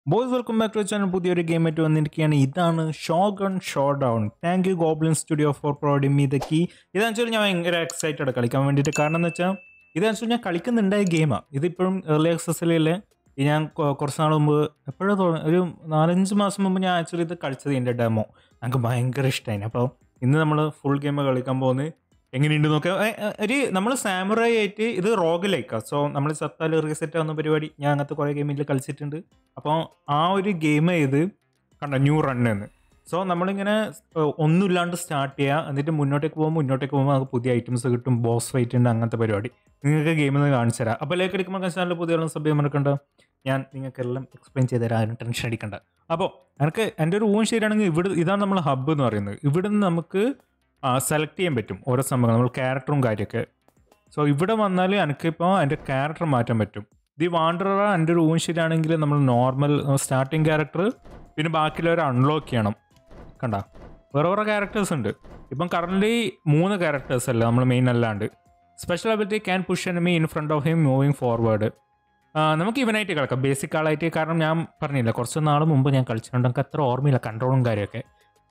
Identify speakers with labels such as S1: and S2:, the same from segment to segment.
S1: Boys welcome back to channel പുതിയൊരു game ആയിട്ട് വന്നിരിക്കുകയാണ് ഇതാണ് Shogun showdown thank you Goblin studio for providing me the key ഇതാണെന്ന് വെച്ചാൽ ഞാൻ ഭയങ്കര എക്സൈറ്റഡ് കളിക്കാൻ വേണ്ടിയിട്ട് കാരണം എന്ന് വെച്ചാൽ ഇതാണെന്ന് വെച്ചാൽ ഞാൻ കളിക്കുന്നുണ്ടായ ഗെയിമാണ് ഇതിപ്പോഴും ഏർലി ആക്സസിലെ ഞാൻ കൊ- കുറച്ച് നാൾ മുമ്പ് എപ്പോഴും ഒരു നാലഞ്ച് മാസം മുമ്പ് ഞാൻ ആക്ച്വലി ഇത് കളിച്ചത് എൻ്റെ ഡെമോ എനിക്ക് ഭയങ്കര ഇഷ്ടമായി അപ്പോൾ ഇന്ന് നമ്മൾ ഫുൾ ഗെയിം കളിക്കാൻ പോകുന്നത് എങ്ങനെയുണ്ട് നോക്കാം ഏ, ഏ, ഒരു നമ്മൾ സാമുറായി ആയിട്ട് ഇത് റോഗ് ലൈക്കാണ് സോ നമ്മൾ സത്താൽ റീസെറ്റ് ആവുന്ന പരിപാടി ഞാൻ അങ്ങനത്തെ കുറേ ഗെയിമിൽ കളിച്ചിട്ടുണ്ട് അപ്പോൾ ആ ഒരു ഗെയിം ചെയ്ത് കണ്ട ന്യൂ റൺ എന്ന് സോ നമ്മളിങ്ങനെ ഏ, ഒന്നുമില്ലാണ്ട് സ്റ്റാർട്ട് ചെയ്യുക എന്നിട്ട് മുന്നോട്ടേക്ക് പോകുമ്പോൾ മുന്നോട്ടേക്ക് പോകുമ്പോൾ നമുക്ക് പുതിയ ഐറ്റംസ് കിട്ടും ബോസ് ഫൈറ്റ് ഉണ്ട് അങ്ങനത്തെ പരിപാടി നിങ്ങൾക്ക് ഗെയിമിൽ നിന്ന് കാണിച്ചു തരാം അപ്പോൾ ലേക്ക് അടിക്കുമ്പോൾ ചാനൽ പുതിയ സഭ്യം മറക്കണ്ട ഞാൻ നിങ്ങൾക്കെല്ലാം എക്സ്പ്ലെയിൻ ചെയ്ത് തരാം ആരും ടെൻഷൻ അടിക്കണ്ട അപ്പോൾ എനിക്ക് എൻ്റെ ഒരു ഊഹം ശരിയാണെങ്കിൽ ഇവിടെ ഇതാണ് നമ്മൾ ഹബ്ബ് എന്ന് പറയുന്നത് ഇവിടെ നിന്ന് നമുക്ക് സെലക്ട് ചെയ്യാൻ പറ്റും ഓരോ സംഭവങ്ങൾ നമ്മൾ ക്യാരക്ടറും കാര്യമൊക്കെ സോ ഇവിടെ വന്നാൽ എനിക്കിപ്പോൾ എൻ്റെ ക്യാരക്ടർ മാറ്റാൻ പറ്റും ദി വാണ്ടറർ എൻ്റെ ഒരു ഊഹം ശരിയാണെങ്കിൽ നമ്മൾ നോർമൽ സ്റ്റാർട്ടിങ് ക്യാരക്ടർ പിന്നെ ബാക്കിയുള്ളവരെ അൺലോക്ക് ചെയ്യണം കണ്ട വേറെ വേറെ ക്യാരക്ടേഴ്സ് ഉണ്ട് ഇപ്പം കറൻ്റ് മൂന്ന് ക്യാരക്ടേഴ്സ് അല്ല നമ്മൾ മെയിൻ അല്ലാണ്ട് special ability can push enemy in front of him moving forward നമുക്ക് ഇവനായിട്ട് കളിക്കാം ബേസിക് ആളായിട്ട് കാരണം ഞാൻ പറഞ്ഞില്ല കുറച്ച് നാൾ മുമ്പ് ഞാൻ കളിച്ചിട്ടുണ്ട് എനിക്ക് അത്ര ഓർമ്മയില്ല കൺട്രോളും കാര്യമൊക്കെ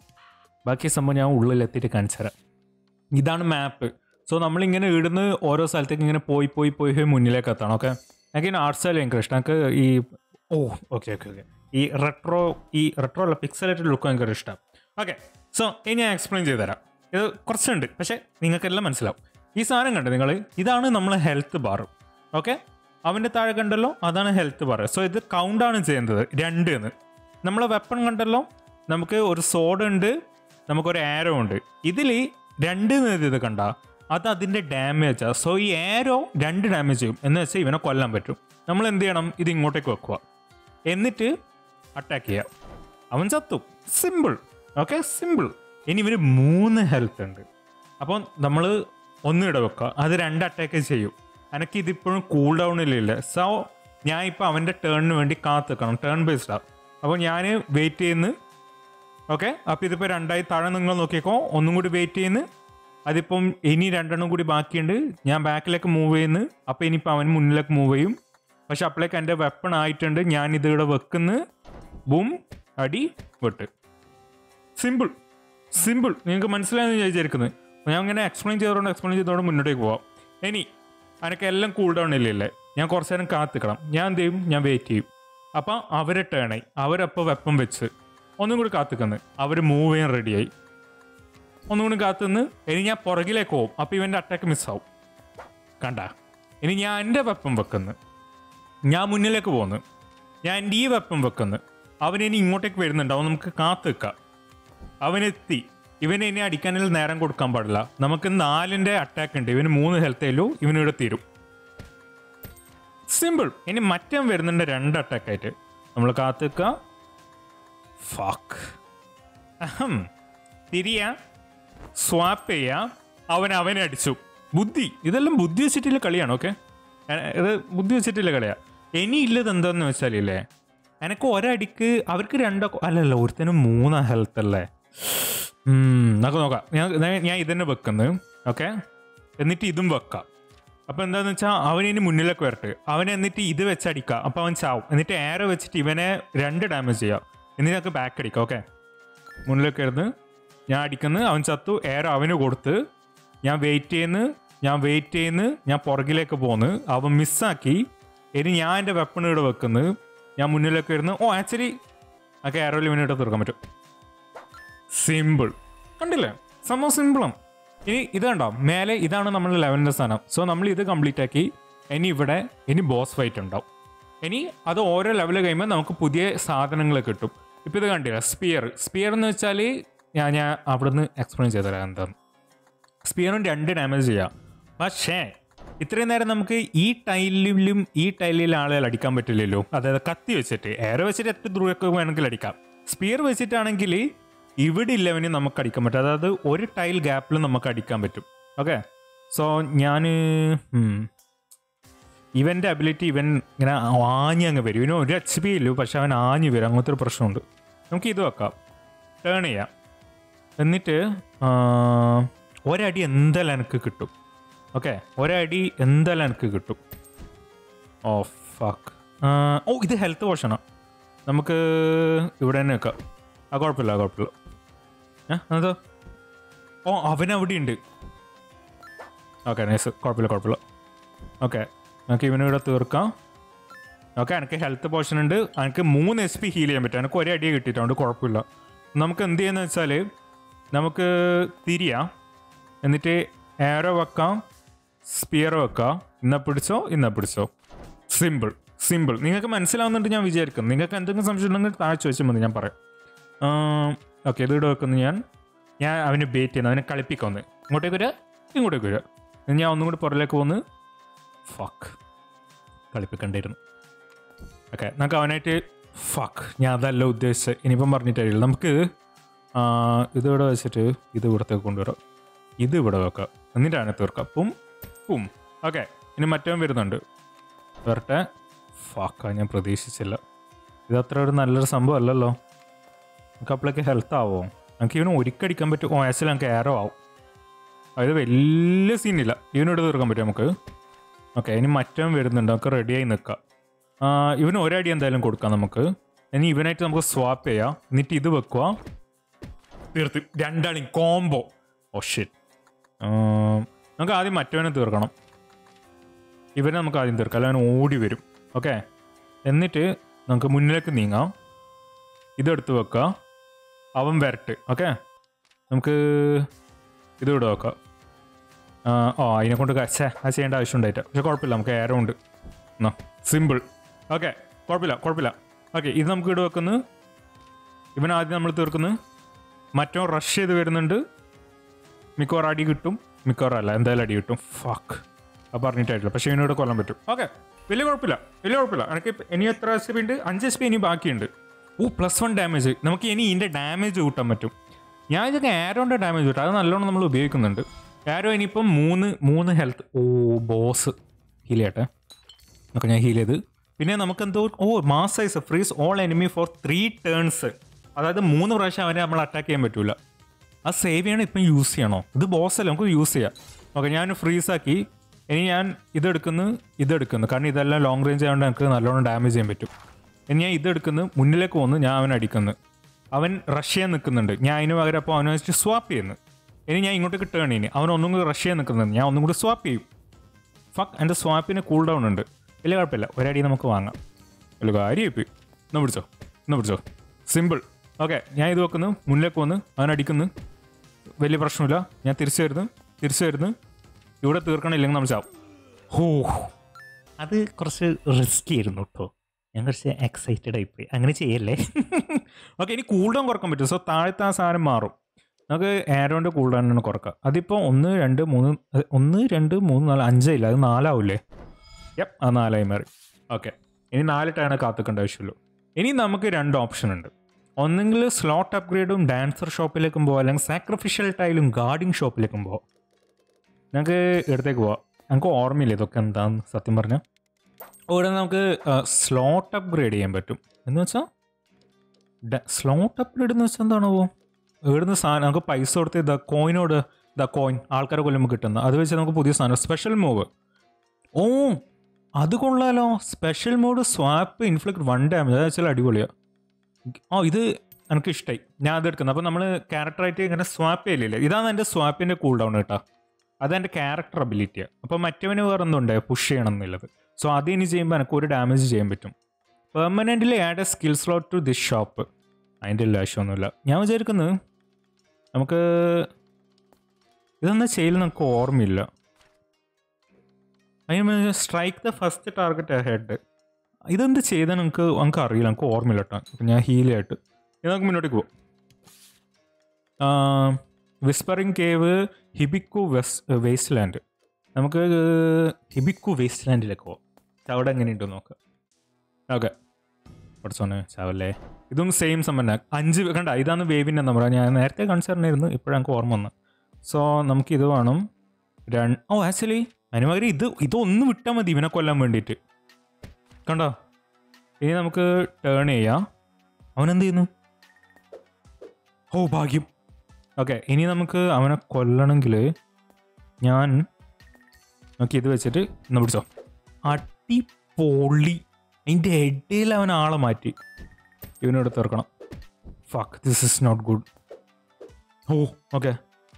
S1: ബാക്കി സംഭവം ഞാൻ ഉള്ളിലെത്തിയിട്ട് കാണിച്ചു തരാം ഇതാണ് മാപ്പ് സോ നമ്മളിങ്ങനെ ഇടുന്ന് ഓരോ സ്ഥലത്തേക്ക് ഇങ്ങനെ പോയി പോയി പോയി പോയി മുന്നിലേക്ക് എത്തണം ഓക്കെ എനിക്ക് ഇങ്ങനെ ആർട്ട് സ്റ്റൈൽ ഭയങ്കര ഇഷ്ടം എനിക്ക് ഈ ഓ ഓക്കെ ഓക്കെ ഓക്കെ ഈ റെട്രോ ഈ റെട്രോ അല്ല പിക്സലേറ്റഡ് ലുക്ക് ഭയങ്കര ഇഷ്ടം ഓക്കെ സോ ഇനി ഞാൻ എക്സ്പ്ലെയിൻ ചെയ്ത് തരാം ഇത് കുറച്ചുണ്ട് പക്ഷേ നിങ്ങൾക്കെല്ലാം മനസ്സിലാവും ഈ സാധനം കണ്ടോ നിങ്ങൾ ഇതാണ് നമ്മളെ ഹെൽത്ത് ബാർ ഓക്കെ അവൻ്റെ താഴെ കണ്ടല്ലോ അതാണ് ഹെൽത്ത് ബാർ സോ ഇത് കൗണ്ടാണ് ചെയ്യുന്നത് രണ്ട് എന്ന് നമ്മളെ വെപ്പൺ കണ്ടല്ലോ നമുക്ക് ഒരു സോഡ് ഉണ്ട് നമുക്കൊരു ആരോ ഉണ്ട് ഇതിൽ രണ്ട് എന്ന് ഇത് കണ്ട അത് അതിൻ്റെ ഡാമേജാ സോ ഈ ആരോ രണ്ട് ഡാമേജ് ചെയ്യും എന്ന് വെച്ചാൽ ഇവനെ കൊല്ലാൻ പറ്റും നമ്മൾ എന്ത് ചെയ്യണം ഇത് ഇങ്ങോട്ടേക്ക് വെക്കുക എന്നിട്ട് അറ്റാക്ക് ചെയ്യാം അവൻ ചത്തു സിമ്പിൾ ഓക്കെ സിമ്പിൾ ഇനി ഇവന് മൂന്ന് ഹെൽത്ത് ഉണ്ട് അപ്പോൾ നമ്മൾ ഒന്നിട വെക്കുക അത് രണ്ട് അറ്റാക്ക് ചെയ്യും എനിക്ക് ഇതിപ്പോഴും കൂൾ ഡൗണിലില്ല സോ ഞാൻ ഇപ്പോൾ അവൻ്റെ ടേണിന് വേണ്ടി കാത്ത് നിൽക്കണം ടേൺ ബേസ്ഡാണ് അപ്പോൾ ഞാൻ വെയിറ്റ് ചെയ്യുന്നു ഓക്കെ അപ്പോൾ ഇതിപ്പോൾ രണ്ടായി താഴെ നിങ്ങൾ നോക്കിയേക്കോ ഒന്നും കൂടി വെയിറ്റ് ചെയ്യുന്നു അതിപ്പം ഇനി രണ്ടെണ്ണം കൂടി ബാക്കിയുണ്ട് ഞാൻ ബാക്കിലേക്ക് മൂവ് ചെയ്യുന്നു അപ്പോൾ ഇനിയിപ്പോൾ അവൻ മുന്നിലേക്ക് മൂവ് ചെയ്യും പക്ഷെ അപ്പോഴേക്ക് എൻ്റെ വെപ്പൺ ആയിട്ടുണ്ട് ഞാൻ ഇത് ഇവിടെ വെക്കുന്നു ബും അടി വെട്ട് സിമ്പിൾ സിമ്പിൾ നിങ്ങൾക്ക് മനസ്സിലായെന്ന് വിചാരിച്ചിരിക്കുന്നത് ഞാൻ അങ്ങനെ എക്സ്പ്ലെയിൻ ചെയ്തോണ്ട് എക്സ്പ്ലെയിൻ ചെയ്തോണ്ട് മുന്നോട്ടേക്ക് പോവാം ഇനി എനിക്ക് എല്ലാം കൂൾ ഡൗൺ ഇല്ലല്ലേ ഞാൻ കുറച്ച് നേരം കാത്തിക്കണം ഞാൻ എന്ത് ചെയ്യും ഞാൻ വെയിറ്റ് ചെയ്യും അപ്പം അവരെ ടേണായി അവരപ്പോൾ വെപ്പം വെച്ച് ഒന്നും കൂടി കാത്തിക്കുന്നു അവർ മൂവ് ചെയ്യാൻ റെഡിയായി ഒന്നും കൂടി കാത്തുനിന്ന് ഇനി ഞാൻ പുറകിലേക്ക് പോകും അപ്പോൾ ഇവൻ്റെ അറ്റാക്ക് മിസ്സാവും കണ്ട ഇനി ഞാൻ എൻ്റെ വെപ്പം വെക്കുന്നു ഞാൻ മുന്നിലേക്ക് പോകുന്നു ഞാൻ എൻ്റെ ഈ വെപ്പം വെക്കുന്നു അവൻ ഇനി ഇങ്ങോട്ടേക്ക് വരുന്നുണ്ട് അവൻ നമുക്ക് കാത്തു നിൽക്കാം അവനെത്തി ഇവനെ ഇനി അടിക്കാനിൽ നേരം കൊടുക്കാൻ പാടില്ല നമുക്ക് നാലിൻ്റെ അറ്റാക്ക് ഉണ്ട് ഇവന് മൂന്ന് ഹെൽത്തേലു ഇവനിവിടെ തീരും സിമ്പിൾ ഇനി മറ്റം വരുന്നുണ്ട് രണ്ട് അറ്റാക്ക് ആയിട്ട് നമ്മൾ കാത്തു നിൽക്കുക ഫാക്ക് അഹം തിരിയ സ്വാപ്പ് ചെയ്യുക അവൻ അവനെ അടിച്ചു ബുദ്ധി ഇതെല്ലാം ബുദ്ധി വെച്ചിട്ടുള്ള കളിയാണ് ഓക്കെ ഇത് ബുദ്ധി വെച്ചിട്ടുള്ള കളിയാണ് ഇനി ഇല്ലത് എന്താന്ന് വെച്ചാലില്ലേ എനക്ക് ഒരടിക്ക് അവർക്ക് രണ്ടോ അല്ലല്ല ഒരുത്തനും മൂന്നാ ഹെൽത്ത് അല്ലേ ഉം, നമുക്ക് നോക്കാം ഞാൻ ഞാൻ- ഞാൻ ഇതന്നെ വെക്കുന്നത് ഓക്കെ എന്നിട്ട് ഇതും വെക്കാം അപ്പോൾ എന്താന്ന് വെച്ചാൽ അവൻ ഇനി മുന്നിലേക്ക് വരട്ടെ അവൻ എന്നിട്ട് ഇത് വെച്ച് അടിക്കുക അപ്പോൾ അവൻ ചാവും എന്നിട്ട് ഏറെ വെച്ചിട്ട് ഇവനെ രണ്ട് ഡാമേജ് ചെയ്യാം എന്നിട്ട് നമുക്ക് ബാക്ക് അടിക്കാം ഓക്കെ മുന്നിലേക്ക് വരുന്നു ഞാൻ അടിക്കുന്നു അവൻ ചത്തു ഏറെ അവന് കൊടുത്ത് ഞാൻ വെയിറ്റ് ചെയ്യുന്നു ഞാൻ വെയിറ്റ് ചെയ്യുന്നു ഞാൻ പുറകിലേക്ക് പോന്ന് അവൻ മിസ്സാക്കി ഇനി ഞാൻ എൻ്റെ വെപ്പൺ ഇവിടെ വെക്കുന്നു ഞാൻ മുന്നിലേക്ക് വരുന്നു ഓ ആക്ച്വലി ആ കയറോയിൽ ഇവനിട്ട് തീർക്കാൻ പറ്റും സിമ്പിൾ കണ്ടില്ലേ സംഭവം സിമ്പിളാണ് ഇനി ഇത് കണ്ടോ മേലെ ഇതാണ് നമ്മൾ ലെവലിൻ്റെ സ്ഥാനം സോ നമ്മൾ ഇത് കംപ്ലീറ്റ് ആക്കി ഇനി ഇവിടെ ഇനി ബോസ് ഫൈറ്റ് ഉണ്ടാവും ഇനി അത് ഓരോ ലെവൽ കഴിയുമ്പോൾ നമുക്ക് പുതിയ സാധനങ്ങൾ കിട്ടും ഇപ്പം ഇത് കണ്ടില്ല സ്പിയർ സ്പിയർ എന്ന് വെച്ചാൽ ഞാൻ ഞാൻ അവിടുന്ന് എക്സ്പ്ലെയിൻ ചെയ്തുതരാം എന്താണ് സ്പിയറും രണ്ട് ഡാമേജ് ചെയ്യാം പക്ഷേ ഇത്രയും നേരം നമുക്ക് ഈ ടൈലിലും ഈ ടൈലിലും ആളെ അടിക്കാൻ പറ്റില്ലല്ലോ അതായത് കത്തി വെച്ചിട്ട് എയർ വെച്ചിട്ട് എത്ര ദൂരമൊക്കെ വേണമെങ്കിൽ അടിക്കാം സ്പിയർ വെച്ചിട്ടാണെങ്കിൽ ഇവിടെ ഇല്ലവന് നമുക്ക് അടിക്കാൻ പറ്റും അതായത് ഒരു ടൈൽ ഗ്യാപ്പിൽ നമുക്ക് അടിക്കാൻ പറ്റും ഓക്കെ സോ ഞാൻ ഇവൻ്റെ അബിലിറ്റി ഇവൻ ഇങ്ങനെ ആഞ്ഞ് അങ്ങ് വരും ഇവന് ഒരു എച്ച് പി ഇല്ലു പക്ഷെ അവൻ ആഞ്ഞ് വരും അങ്ങനത്തെ ഒരു പ്രശ്നമുണ്ട് നമുക്ക് ഇത് വെക്കാം ടേൺ ചെയ്യാം എന്നിട്ട് ആ, ഒരടി എന്തായാലും എനിക്ക് കിട്ടും ഓക്കെ ഒരടി എന്തായാലും എനിക്ക് കിട്ടും ഓ ഫക്ക് ഓ ഇത് ഹെൽത്ത് പോഷനാണ് നമുക്ക് ഇവിടെ തന്നെ വെക്കാം ആ കുഴപ്പമില്ല ആ കുഴപ്പമില്ല ഏ അതോ ഓ അവൻ അവിടെ ഉണ്ട് ഓക്കെ നൈസ് കുഴപ്പമില്ല കുഴപ്പമില്ല ഓക്കെ നമുക്ക് ഇവനിവിടെ തീർക്കാം ഓക്കെ എനിക്ക് ഹെൽത്ത് പോർഷൻ ഉണ്ട് എനിക്ക് മൂന്ന് എസ് പി ഹീൽ ചെയ്യാൻ പറ്റും എനിക്ക് ഒരേ അടിയെ കിട്ടിയിട്ടുണ്ട് കുഴപ്പമില്ല നമുക്ക് എന്ത് ചെയ്യുന്നത് വെച്ചാൽ നമുക്ക് തിരിയാം എന്നിട്ട് ഏറോ വെക്കാം സ്പിയർ വെക്കാം ഇന്ന പിടിച്ചോ ഇന്ന പിടിച്ചോ സിമ്പിൾ സിമ്പിൾ നിങ്ങൾക്ക് മനസ്സിലാവുന്നുണ്ട് ഞാൻ വിചാരിക്കും നിങ്ങൾക്ക് എന്തെങ്കിലും സംശയം ഉണ്ടെങ്കിൽ താഴെ ചോദിച്ചാൽ മതി ഞാൻ പറയാം ഓക്കെ ഇത് ഇവിടെ വെക്കുന്നു ഞാൻ ഞാൻ അവനെ ബേറ്റ് ചെയ്യുന്നു അവനെ കളിപ്പിക്കുന്നു ഇങ്ങോട്ടേക്ക് വരിക ഇങ്ങോട്ടേക്ക് വരിക ഞാൻ ഒന്നും കൂടി പുറകിലേക്ക് പോന്ന് ഫക്ക് കളിപ്പിക്കണ്ടായിരുന്നു ഓക്കെ നമുക്ക് അവനായിട്ട് ഫക്ക് ഞാൻ അതല്ല ഉദ്ദേശിച്ചത് ഇനിയിപ്പം പറഞ്ഞിട്ടില്ല നമുക്ക് ആ, ഇത് ഇവിടെ വെച്ചിട്ട് ഇത് ഇവിടത്തേക്ക് കൊണ്ടുവരാം ഇത് ഇവിടെ വെക്കാം എന്നിട്ടാണ് തീർക്കാം പും പും ഓക്കെ ഇനി മറ്റവൻ വരുന്നുണ്ട് വരട്ടെ ഫാക്ക ഞാൻ പ്രതീക്ഷിച്ചില്ല ഇത് അത്ര ഒരു നല്ലൊരു സംഭവം അല്ലല്ലോ നമുക്ക് അപ്പോഴേക്ക് ഹെൽത്ത് ആവോ നമുക്ക് ഇവന് ഒരിക്കടിക്കാൻ പറ്റും ഓ ആസിൽ നമുക്ക് ഏറോ ആവും അത് വലിയ സീനില്ല ഇവനോട് തീർക്കാൻ പറ്റും നമുക്ക് ഓക്കെ ഇനി മറ്റവൻ വരുന്നുണ്ട് നമുക്ക് റെഡിയായി നിൽക്കാം ആ, ഇവന് ഒരടി എന്തായാലും കൊടുക്കാം നമുക്ക് ഇനി ഇവനായിട്ട് നമുക്ക് സ്വാപ്പ് ചെയ്യാം എന്നിട്ട് ഇത് വെക്കുക തീർത്ത് രണ്ടാളും കോംബോ ഓ ഷിറ്റ് നമുക്ക് ആദ്യം മറ്റവനെ തീർക്കണം ഇവനെ നമുക്ക് ആദ്യം തീർക്കാം അല്ല അവൻ ഓടി വരും ഓക്കെ എന്നിട്ട് നമുക്ക് മുന്നിലേക്ക് നീങ്ങാം ഇതെടുത്ത് വെക്കുക അവൻ വരട്ട് ഓക്കെ നമുക്ക് ഇത് ഇവിടെ വെക്കാം ആ, ഓ അതിനെ കൊണ്ട് ഛേ അത് ചെയ്യേണ്ട ആവശ്യം ഉണ്ടായിട്ട് പക്ഷെ കുഴപ്പമില്ല നമുക്ക് ഏറോ ഉണ്ട് എന്നാ സിമ്പിൾ ഓക്കെ കുഴപ്പമില്ല കുഴപ്പമില്ല ഓക്കെ ഇത് നമുക്ക് ഇവിടെ വെക്കുന്നു ഇവൻ ആദ്യം നമ്മൾ തീർക്കുന്നു മറ്റോ റഷ് ചെയ്ത് വരുന്നുണ്ട് മിക്കവാറും അടി കിട്ടും മിക്കവാറും അല്ല എന്തായാലും അടി കിട്ടും ഫക്ക് അത് പറഞ്ഞിട്ടായിട്ടില്ല പക്ഷേ ഇവനോട് കൊല്ലാൻ പറ്റും ഓക്കെ വലിയ കുഴപ്പമില്ല വലിയ കുഴപ്പമില്ല എനിക്ക് ഇപ്പം ഇനി എത്ര എസ് പി ഉണ്ട് അഞ്ച് എസ് പി ഇനി ബാക്കിയുണ്ട് ഓ പ്ലസ് വൺ ഡാമേജ് നമുക്ക് ഇനി ഇതിൻ്റെ ഡാമേജ് കൂട്ടാൻ പറ്റും ഞാൻ ഇതൊക്കെ ആരോൻ്റെ ഡാമേജ് കിട്ടും അത് നല്ലോണം നമ്മൾ ഉപയോഗിക്കുന്നുണ്ട് ആരോ ഇനിയിപ്പം മൂന്ന് മൂന്ന് ഹെൽത്ത് ഓ ബോസ് ഹീൽ ചെയ്യട്ടെ ഒക്കെ ഞാൻ ഹീൽ ചെയ്ത് പിന്നെ നമുക്ക് എന്തോ oh mass size freeze all enemy for three turns അതായത് മൂന്ന് പ്രാവശ്യം അവനെ നമ്മൾ അറ്റാക്ക് ചെയ്യാൻ പറ്റൂല ആ സേവ് ചെയ്യണം ഇപ്പം യൂസ് ചെയ്യണോ ഇത് ബോസ് അല്ല നമുക്ക് യൂസ് ചെയ്യാം ഓക്കെ ഞാൻ ഫ്രീസ് ആക്കി ഇനി ഞാൻ ഇതെടുക്കുന്നു ഇതെടുക്കുന്നു കാരണം ഇതെല്ലാം ലോങ് റേഞ്ച് ആയതുകൊണ്ട് എനിക്ക് നല്ലോണം ഡാമേജ് ചെയ്യാൻ പറ്റും ഇനി ഞാൻ ഇതെടുക്കുന്നു മുന്നിലേക്ക് വന്ന് ഞാൻ അവൻ അടിക്കുന്നു അവൻ റഷ് ചെയ്യാൻ നിൽക്കുന്നുണ്ട് ഞാൻ അതിന് പകരം അപ്പോൾ അവനെ വെച്ചിട്ട് സ്വാപ്പ് ചെയ്യുന്നു ഇനി ഞാൻ ഇങ്ങോട്ടേക്ക് ടേൺ ചെയ്യുന്നു അവൻ ഒന്നും കൂടി റഷ് ചെയ്യാൻ നിൽക്കുന്നുണ്ട് ഞാൻ ഒന്നും കൂടി സ്വാപ്പ് ചെയ്യും ഫക്ക് എൻ്റെ സ്വാപ്പിന് കൂൾ ഡൗൺ ഉണ്ട് വലിയ കുഴപ്പമില്ല ഒരടി നമുക്ക് വാങ്ങാം വലിയ കാര്യം പോയി ഒന്ന് പിടിച്ചോ ഒന്ന് പിടിച്ചോ സിമ്പിൾ ഓക്കെ ഞാൻ ഇത് വെക്കുന്നു മുന്നിലേക്ക് വന്ന് അവൻ അടിക്കുന്നു വലിയ പ്രശ്നമില്ല ഞാൻ തിരിച്ചു വരുന്നു തിരിച്ചു വരുന്നു ഇവിടെ തീർക്കണില്ലെങ്കിൽ നമ്മൾ ചാവും ഹോ അത് കുറച്ച് റിസ്കി ആയിരുന്നു കേട്ടോ ഞാൻ കുറച്ച് എക്സൈറ്റഡ് ആയിപ്പോയി അങ്ങനെ ചെയ്യല്ലേ ഓക്കെ ഇനി കൂൾ ഡൗൺ കുറക്കാൻ പറ്റും സോ താഴത്തെ ആ സാധനം മാറും നമുക്ക് ആരോൻ്റെ കൂൾ ഡൗൺ കുറക്കാം അതിപ്പോൾ ഒന്ന് രണ്ട് മൂന്ന് അഹ് ഒന്ന് രണ്ട് മൂന്ന് നാല് അഞ്ചില്ല അത് നാലാവൂലേ യപ്പ് ആ നാലായി മാറി ഓക്കെ ഇനി നാല് ടേണ് കാത്തിക്കേണ്ട ആവശ്യമുള്ളൂ ഇനി നമുക്ക് രണ്ട് ഓപ്ഷൻ ഉണ്ട് ഒന്നെങ്കിൽ സ്ലോട്ട് അപ്ഗ്രേഡും ഡാൻസർ ഷോപ്പിലേക്കും പോവാം അല്ലെങ്കിൽ സാക്രിഫിഷ്യൽ ടൈലും ഗാർഡിങ് ഷോപ്പിലേക്കും പോവാം ഞങ്ങൾക്ക് ഇടത്തേക്ക് പോവാം ഞങ്ങൾക്ക് ഓർമ്മയില്ല ഇതൊക്കെ എന്താന്ന് സത്യം പറഞ്ഞാൽ ഇവിടെ നമുക്ക് സ്ലോട്ട് അപ്ഗ്രേഡ് ചെയ്യാൻ പറ്റും എന്ന് വെച്ചാൽ സ്ലോട്ട് അപ്ഗ്രേഡ് എന്ന് വെച്ചാൽ എന്താണോ ഇവിടുന്ന് സാധനം നമുക്ക് പൈസ കൊടുത്ത് ദ കോയിനോട് ദ കോയിൻ ആൾക്കാരെ കൊല്ലുമ്പോൾ കിട്ടുന്ന അത് വെച്ച് നമുക്ക് പുതിയ സാധനം സ്പെഷ്യൽ മൂവ് ഓ അത് കൊള്ളാലോ special mode swap inflict one damage അത് വെച്ചാൽ അടിപൊളിയാണ് ഓ ഇത് എനിക്ക് ഇഷ്ടമായി ഞാൻ അത് എടുക്കുന്നത് അപ്പോൾ നമ്മൾ ക്യാരക്ടറായിട്ട് ഇങ്ങനെ സ്വാപ്പ് ചെയ്യില്ലേ ഇതാണ് എൻ്റെ സ്വാപ്പിൻ്റെ കൂൾ ഡൗൺ കേട്ടോ അതെൻ്റെ ക്യാരക്ടർ അബിലിറ്റിയാണ് അപ്പോൾ മറ്റവന് വേറെ എന്തുണ്ട് പുഷ് ചെയ്യണം എന്നുള്ളത് സോ അത് ഇനി ചെയ്യുമ്പോൾ എനിക്ക് ഒരു ഡാമേജ് ചെയ്യാൻ പറ്റും permanently add a skill slot to this shop അതിൻ്റെ എല്ലാ ആവശ്യമൊന്നുമില്ല ഞാൻ വിചാരിക്കുന്നത് നമുക്ക് ഇതൊന്നും ചെയ്യൽ നമുക്ക് ഓർമ്മയില്ല അതിന് strike the first target head ഇതെന്ത് ചെയ്താൽ നമുക്ക് നമുക്ക് അറിയില്ല നമുക്ക് ഓർമ്മയില്ല കേട്ടോ അപ്പം ഞാൻ ഹീലായിട്ട് ഇത് നമുക്ക് മുന്നോട്ടേക്ക് പോവാം whispering cave Hibiku west waste land നമുക്ക് ഹിബിക്കു വേസ്റ്റ് ലാൻഡിലേക്ക് പോവാം അവിടെ എങ്ങനെയുണ്ടോ നോക്കാം ഓക്കെ പഠിച്ചോനെ ചാവല്ലേ ഇതും സെയിം സമ്മന്ന അഞ്ച് കണ്ട ഇതാണ് വേവിൻ്റെ നമ്പർ ഞാൻ നേരത്തെ കാണിച്ചിരുന്നായിരുന്നു ഇപ്പോഴാണ് എനിക്ക് ഓർമ്മ വന്നത് സോ നമുക്ക് ഇത് വേണം രണ്ട് ഓ ആക്ച്വലി അതിന് പകരം ഇത് ഇതൊന്ന് വിട്ടാൽ മതി ഇവനെ കൊല്ലാൻ വേണ്ടിയിട്ട് കണ്ടോ ഇനി നമുക്ക് ടേൺ ചെയ്യാം അവനെന്ത് ചെയ്യുന്നു ഓ ഭാഗ്യം ഓക്കെ ഇനി നമുക്ക് അവനെ കൊല്ലണമെങ്കിൽ ഞാൻ നോക്കി ഇത് വെച്ചിട്ട് ഒന്ന് പിടിച്ചോ അടിപൊളി അതിൻ്റെ ഇടയിൽ അവൻ ആളെ മാറ്റി ഇവനോട് തീർക്കണം fuck this is not good oh okay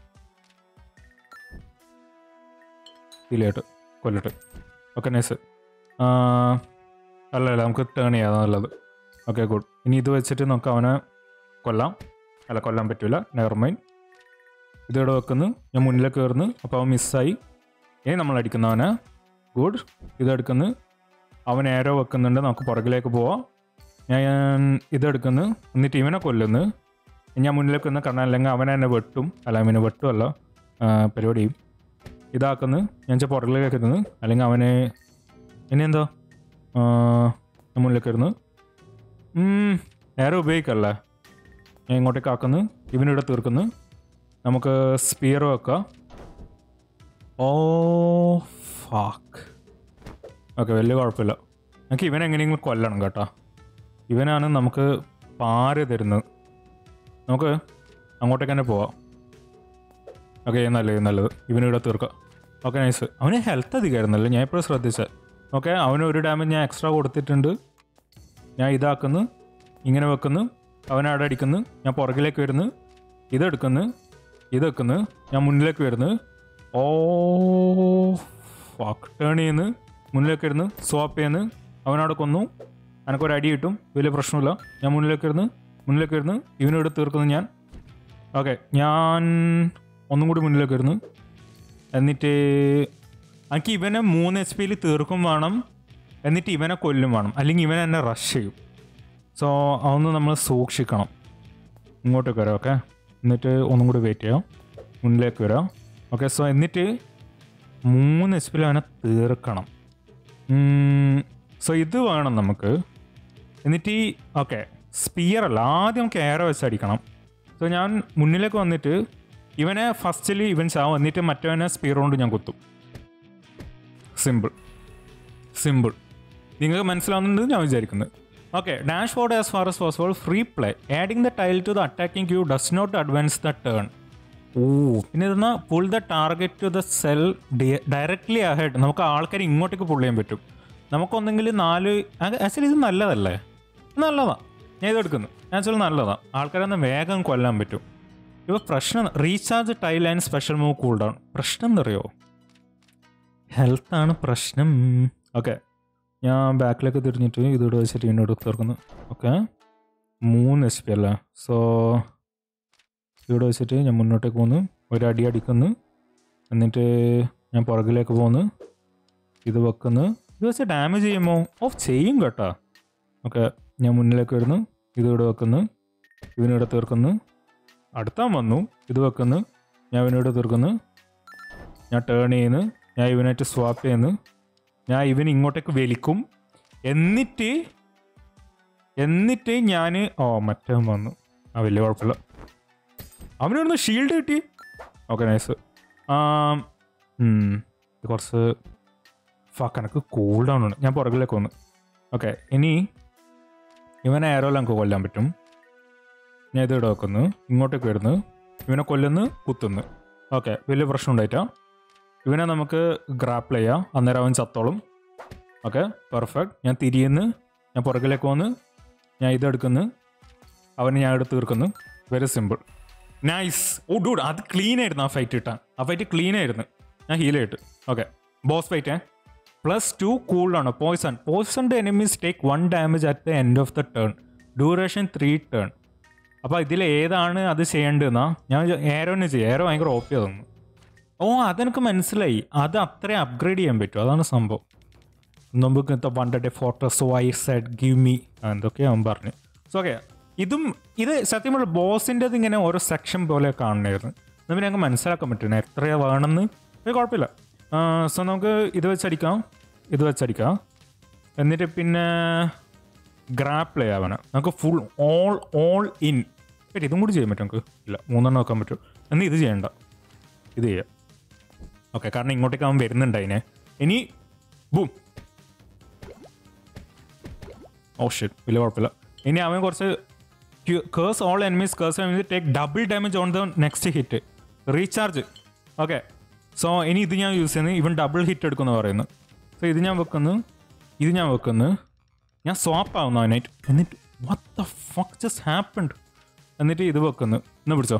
S1: ഇല്ലായിട്ട് കൊല്ലട്ട് ഓക്കെ നൈസ് അല്ല അല്ല നമുക്ക് ടേൺ ചെയ്യാം നല്ലത് ഓക്കെ ഗുഡ് ഇനി ഇത് വെച്ചിട്ട് നമുക്ക് അവനെ കൊല്ലാം അല്ല കൊല്ലാൻ പറ്റില്ല നെവർ മൈൻഡ് ഇതിവിടെ വെക്കുന്നു ഞാൻ മുന്നിലേക്ക് കയറുന്നു അപ്പോൾ അവൻ മിസ്സായി ഇനി നമ്മൾ അടിക്കുന്നു അവനെ ഗുഡ് ഇതെടുക്കുന്നു അവൻ ഏരോ വെക്കുന്നുണ്ട് നമുക്ക് പുറകിലേക്ക് പോവാം ഞാൻ ഇതെടുക്കുന്നു എന്നിട്ട് ഇവനെ കൊല്ലുന്നു ഞാൻ മുന്നിലേക്ക് നിന്ന് കാരണം അല്ലെങ്കിൽ അവനെ എന്നെ വെട്ടും അല്ല അവനെ വെട്ടുമല്ല ആ, പരിപാടിയും ഇതാക്കുന്നു ഞാൻ വെച്ചാൽ പുറകിലേക്ക് എത്തുന്നു അല്ലെങ്കിൽ അവനെ ഇനി എന്താ ആ, ഞാൻ മുന്നിലേക്ക് വരുന്നു ഏറെ ഉപയോഗിക്കല്ലേ ഞാൻ ഇങ്ങോട്ടേക്ക് ആക്കുന്നു ഇവനിവിടെ തീർക്കുന്നു നമുക്ക് സ്പിയർ വെക്കാം ഓ ഫാക്ക് ഓക്കെ വലിയ കുഴപ്പമില്ല നമുക്ക് ഇവനെ എങ്ങനെയെങ്കിലും കൊല്ലണം കേട്ടോ ഇവനാണ് നമുക്ക് പാര് തരുന്നത് നമുക്ക് അങ്ങോട്ടേക്ക് തന്നെ പോവാം ഓക്കെ നല്ലത് നല്ലത് ഇവനിവിടെ തീർക്കാം ഓക്കെ നൈസ് അവന് ഹെൽത്ത് അധികമായിരുന്നല്ലോ ഞാൻ ഇപ്പോൾ ശ്രദ്ധിച്ചത് ഓക്കെ അവന് ഒരു ഡാമേജ് ഞാൻ എക്സ്ട്രാ കൊടുത്തിട്ടുണ്ട് ഞാൻ ഇതാക്കുന്നു ഇങ്ങനെ വെക്കുന്നു അവൻ അവിടെ അടിക്കുന്നു ഞാൻ പുറകിലേക്ക് വരുന്നു ഇതെടുക്കുന്നു ഇതെടുക്കുന്നു ഞാൻ മുന്നിലേക്ക് വരുന്നു ഓ ഫക്ക് ടേൺ ചെയ്യുന്നു മുന്നിലേക്ക് വരുന്നു സ്വാപ്പ് ചെയ്യുന്നു അവനവിടെ കൊന്നു എനക്കൊരു അടി കിട്ടും വലിയ പ്രശ്നമില്ല ഞാൻ മുന്നിലേക്ക് വരുന്നു മുന്നിലേക്ക് വരുന്നു ഇവനോട് തീർക്കുന്നു ഞാൻ ഓക്കെ ഞാൻ ഒന്നും കൂടി മുന്നിലേക്ക് വരുന്നു എന്നിട്ട് എനിക്ക് ഇവനെ മൂന്ന് എച്ച് പിയിൽ തീർക്കും വേണം എന്നിട്ട് ഇവനെ കൊല്ലും വേണം അല്ലെങ്കിൽ ഇവൻ എന്നെ റഷ് ചെയ്യും സോ അതൊന്ന് നമ്മൾ സൂക്ഷിക്കണം ഇങ്ങോട്ടേക്ക് വരാം ഓക്കെ എന്നിട്ട് ഒന്നും കൂടി വെയിറ്റ് ചെയ്യാം മുന്നിലേക്ക് വരാം ഓക്കെ സോ എന്നിട്ട് മൂന്ന് എച്ച് പിയിൽ അവനെ തീർക്കണം സോ ഇത് വേണം നമുക്ക് എന്നിട്ട് ഈ ഓക്കെ സ്പിയർ അല്ല ആദ്യം നമുക്ക് എയർ വെച്ച് അടിക്കണം സോ ഞാൻ മുന്നിലേക്ക് വന്നിട്ട് ഇവനെ ഫസ്റ്റിൽ ഇവൻ ചാവും എന്നിട്ട് മറ്റവനെ സ്പിയർ കൊണ്ട് ഞാൻ കുത്തും സിമ്പിൾ സിമ്പിൾ നിങ്ങൾക്ക് മനസ്സിലാവുന്നുണ്ട് ഞാൻ വിചാരിക്കുന്നത് okay dash forward as far as possible free play adding the tile to the attacking queue does not advance the turn oh പിന്നെ ഇതെന്നാ pull the target to the cell directly ahead നമുക്ക് ആൾക്കാർ ഇങ്ങോട്ടേക്ക് pull ചെയ്യാൻ പറ്റും നമുക്കൊന്നെങ്കിൽ നാല് actually ഇത് നല്ലതല്ലേ നല്ലതാ ഞാൻ ഇത് എടുക്കുന്നു ആക്ച്വലി നല്ലതാ ആൾക്കാരെ ഒന്ന് വേഗം കൊല്ലാൻ പറ്റും ഇവ പ്രശ്നം recharge tile and special move cool down പ്രശ്നം എന്തറിയോ ഹെൽത്താണ് പ്രശ്നം ഓക്കെ ഞാൻ ബാക്കിലേക്ക് തിരിഞ്ഞിട്ട് ഇതിവിടെ വെച്ചിട്ട് ഇതിനോട് തീർക്കുന്നു ഓക്കെ മൂന്ന് എച്ച് പി അല്ലേ സോ ഇവിടെ വെച്ചിട്ട് ഞാൻ മുന്നോട്ടേക്ക് പോകുന്നു ഒരു അടി അടിക്കുന്നു എന്നിട്ട് ഞാൻ പുറകിലേക്ക് പോകുന്നു ഇത് വെക്കുന്നു ഇത് വെച്ച് ഡാമേജ് ചെയ്യുമോ ഓഫ് ചെയ്യും കേട്ടോ ഓക്കെ ഞാൻ മുന്നിലേക്ക് വരുന്നു ഇത് ഇവിടെ വെക്കുന്നു ഇവനിവിടെ തീർക്കുന്നു അടുത്താൻ വന്നു ഇത് വെക്കുന്നു ഞാൻ ഇവനിവിടെ തീർക്കുന്നു ഞാൻ ടേൺ ചെയ്യുന്നു ഞാൻ ഇവനായിട്ട് സ്വാപ്പ് ചെയ്യുന്നു ഞാൻ ഇവൻ ഇങ്ങോട്ടേക്ക് വലിക്കും എന്നിട്ട് എന്നിട്ട് ഞാൻ ഓ മറ്റേ വന്നു ആ വലിയ കുഴപ്പമില്ല അവനൊന്ന് ഷീൽഡ് കിട്ടി ഓക്കെ നൈസ് കുറച്ച് ഫക്ക് എനിക്ക് കൂൾ ഡൗൺ ഉണ്ട് ഞാൻ പുറകിലേക്ക് വന്നു ഓക്കെ ഇനി ഇവനെ ആരോല്ലാം നമുക്ക് കൊല്ലാൻ പറ്റും ഞാൻ ഇത് ഇവിടെ വെക്കുന്നു ഇങ്ങോട്ടേക്ക് വരുന്നു ഇവനെ കൊല്ലുന്നു കുത്തുന്നു ഓക്കെ വലിയ പ്രശ്നം ഉണ്ടായിട്ടാ ഇവനെ നമുക്ക് ഗ്രാപ്പിൾ ചെയ്യാം അന്നേരം അവൻ ചത്തോളും ഓക്കെ പെർഫെക്റ്റ് ഞാൻ തിരിയുന്നു ഞാൻ പുറകിലേക്ക് വന്ന് ഞാൻ ഇതെടുക്കുന്നു അവനെ ഞാൻ എടുത്ത് തീർക്കുന്നു very simple nice oh dude അത് ക്ലീൻ ആയിരുന്നു ആ ഫൈറ്റ് കിട്ടാൻ ആ ഫൈറ്റ് ക്ലീൻ ആയിരുന്നു ഞാൻ ഹീൽ ചെയ്തിട്ട് okay boss fight plus two കൂളാണ് poison poisoned enemies take one damage at the end of the turn duration three turn അപ്പോൾ ഇതിൽ ഏതാണ് അത് ചെയ്യേണ്ടതെന്നാ ഞാൻ ഏരോനെ ചെയ്യും ഏരോ ഭയങ്കര ഓപ്പി തന്നു ഓ അതെനിക്ക് മനസ്സിലായി അത് അത്രയും അപ്ഗ്രേഡ് ചെയ്യാൻ പറ്റും അതാണ് സംഭവം നമുക്ക് one day photos why said give me എന്തൊക്കെയാ അവൻ പറഞ്ഞു സോ ഓക്കെ ഇതും ഇത് സത്യം പറഞ്ഞ ബോസിൻ്റെത് ഇങ്ങനെ ഓരോ സെക്ഷൻ പോലെ കാണണമായിരുന്നു നമുക്ക് ഞങ്ങൾക്ക് മനസ്സിലാക്കാൻ പറ്റണേ എത്രയാ വേണമെന്ന് ഒരു കുഴപ്പമില്ല സോ നമുക്ക് ഇത് വെച്ചടിക്കാം ഇത് വെച്ചടിക്കാം എന്നിട്ട് പിന്നെ ഗ്രാപ്പിൾ ചെയ്യാവണം നമുക്ക് ഫുൾ ഓൾ ഓൾ ഇൻ പറ്റും ഇതും കൂടി ചെയ്യാൻ പറ്റും നമുക്ക് ഇല്ല മൂന്നെണ്ണം വെക്കാൻ പറ്റും എന്നാൽ ഇത് ചെയ്യണ്ട ഇത് ചെയ്യാം ഓക്കെ കാരണം ഇങ്ങോട്ടേക്ക് അവൻ വരുന്നുണ്ട് അതിനെ ഇനി ബൂം ഓ ഷിറ്റ് വലിയ കുഴപ്പമില്ല ഇനി അവൻ കുറച്ച് curse all enemies curse take double damage on the next hit recharge okay so ഇനി ഇത് ഞാൻ യൂസ് ചെയ്യുന്നത് ഇവൻ ഡബിൾ ഹിറ്റ് എടുക്കുമെന്ന് പറയുന്നു സോ ഇത് ഞാൻ വെക്കുന്നു ഇത് ഞാൻ വെക്കുന്നു ഞാൻ സ്വാപ്പ് ആവുന്നു അവനായിട്ട് എന്നിട്ട് what the fuck just happened എന്നിട്ട് ഇത് വെക്കുന്നു ഒന്ന് പിടിച്ചോ